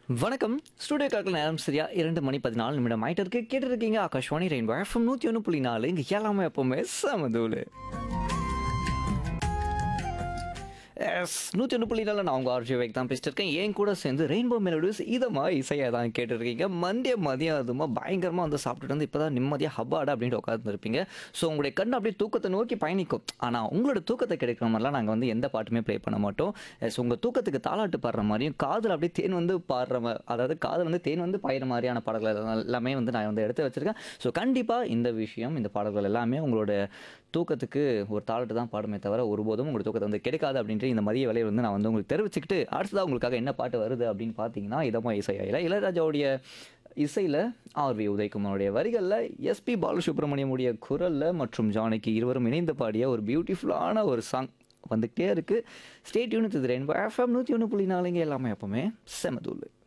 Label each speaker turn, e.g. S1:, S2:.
S1: வணக்கம் ஸ்டூடியோ காக்கில் நேரம் சரியா இரண்டு மணி பதினாலு நிமிடம் ஆயிட்டு இருக்கு கேட்டு இருக்கீங்க ஆகாஷ்வாணி ரெயின்போ எஃப்எம் நூற்றி ஒன்று புள்ளி நாலு இங்கே எல்லாமே எப்பவுமே சமதூள் எஸ் நூற்றி ஒன்று புள்ளி நாலு நான் உங்கள் ஆர்ஜி வைக் தான் பேசிட்டு இருக்கேன் என் கூட சேர்ந்து ரெயின்போ மெலடிஸ் இதமாக இசையாக தான் கேட்டுருக்கீங்க மந்திய மதியம் அதுமா பயங்கரமாக வந்து சாப்பிட்டுட்டு வந்து இப்போ தான் நிம்மதியாக ஹப்பாடா அப்படின்ட்டு உட்காந்துருப்பீங்க ஸோ உங்களுடைய கண் அப்படியே தூக்கத்தை நோக்கி பயணிக்கும் ஆனால் உங்களோட தூக்கத்தை கிடைக்கிற மாதிரிலாம் நாங்கள் வந்து எந்த பாட்டுமே ப்ளே பண்ண மாட்டோம் எஸ் உங்கள் தூக்கத்துக்கு தாளாட்டு பாடுற மாதிரியும் காதில் அப்படியே தேன் வந்து பாடுற மாதிரி அதாவது காதில் வந்து தேன் வந்து பாயிற மாதிரியான பாடல்கள் எல்லாமே வந்து நான் வந்து எடுத்து வச்சிருக்கேன் ஸோ கண்டிப்பாக இந்த விஷயம் இந்த பாடல்கள் எல்லாமே உங்களோட தூக்கத்துக்கு ஒரு தாளாட்டு தான் பாடுமே தவிர ஒருபோதும் உங்களுக்கு தூக்கத்தை வந்து கிடைக்காது அப்படின்ற இந்த மதிய வேலையை வந்து நான் வந்து உங்களுக்கு தெரிவிச்சுக்கிட்டு அடுத்ததாக உங்களுக்காக என்ன பாட்டு வருது அப்படின்னு பார்த்தீங்கன்னா இதமா இசையாயில இளையராஜாவுடைய இசையில் ஆர்வி உதயகுமாரோடைய வரிகளில் எஸ்பி பாலசுப்ரமணியமுடைய குரலில் மற்றும் ஜானகி இருவரும் இணைந்து பாடிய ஒரு பியூட்டிஃபுல்லான ஒரு சாங் வந்துக்கிட்டே இருக்குது ஸ்டேட் யூனிட் இது ரெயின்போ எஃப்எம் நூற்றி ஒன்று புள்ளி நாலுங்க எல்லாமே எப்பவுமே செமதூள்